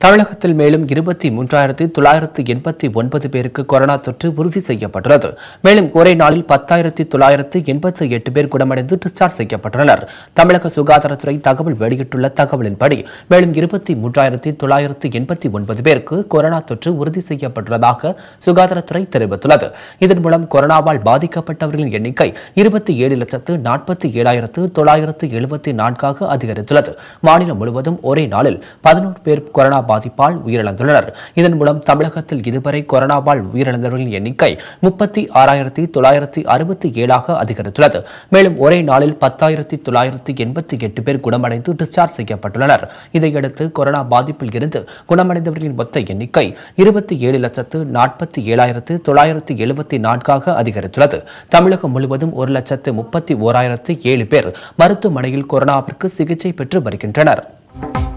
தமிழகத்தில் மேலும் இருபத்தி மூன்றாயிரத்தி தொள்ளாயிரத்து எண்பத்தி ஒன்பது பேருக்கு கொரோனா தொற்று உறுதி செய்யப்பட்டுள்ளது மேலும் ஒரே நாளில் பத்தாயிரத்தி தொள்ளாயிரத்து எண்பத்தி எட்டு பேர் குணமடைந்து டிஸ்சார்ஜ் செய்யப்பட்டுள்ளனர் தமிழக சுகாதாரத்துறை தகவல் வெளியிட்டுள்ள தகவலின்படி மேலும் இருபத்தி மூன்றாயிரத்தி தொள்ளாயிரத்து எண்பத்தி ஒன்பது பேருக்கு கொரோனா தொற்று உறுதி செய்யப்பட்டுள்ளதாக சுகாதாரத்துறை தெரிவித்துள்ளது இதன் மூலம் கொரோனாவால் பாதிக்கப்பட்டவர்களின் எண்ணிக்கை இருபத்தி ஏழு லட்சத்து நாற்பத்தி ஏழாயிரத்து தொள்ளாயிரத்து எழுபத்தி நான்காக அதிகரித்துள்ளது மாநிலம் முழுவதும் ஒரே நாளில் பதினோரு பேர் கொரோனா பாதிப்பால் உயிரிழந்துள்ளனர் இதன் மூலம் தமிழகத்தில் இதுவரை கொரோனாவால் உயிரிழந்தவர்களின் எண்ணிக்கை முப்பத்தி ஆறாயிரத்தி தொள்ளாயிரத்தி அறுபத்தி ஏழாக அதிகரித்துள்ளது மேலும் ஒரே நாளில் பத்தாயிரத்தி தொள்ளாயிரத்தி எண்பத்தி எட்டு பேர் குணமடைந்து டிஸ்சார்ஜ் செய்யப்பட்டுள்ளனர் இதையடுத்து கொரோனா பாதிப்பில் இருந்து குணமடைந்தவர்களின் மொத்த எண்ணிக்கை இருபத்தி ஏழு லட்சத்து நாற்பத்தி ஏழாயிரத்து தொள்ளாயிரத்தி எழுபத்தி நான்காக அதிகரித்துள்ளது தமிழகம் முழுவதும் ஒரு லட்சத்து முப்பத்தி ஓராயிரத்து ஏழு பேர் மருத்துவமனையில் கொரோனாவிற்கு சிகிச்சை பெற்று வருகின்றனர்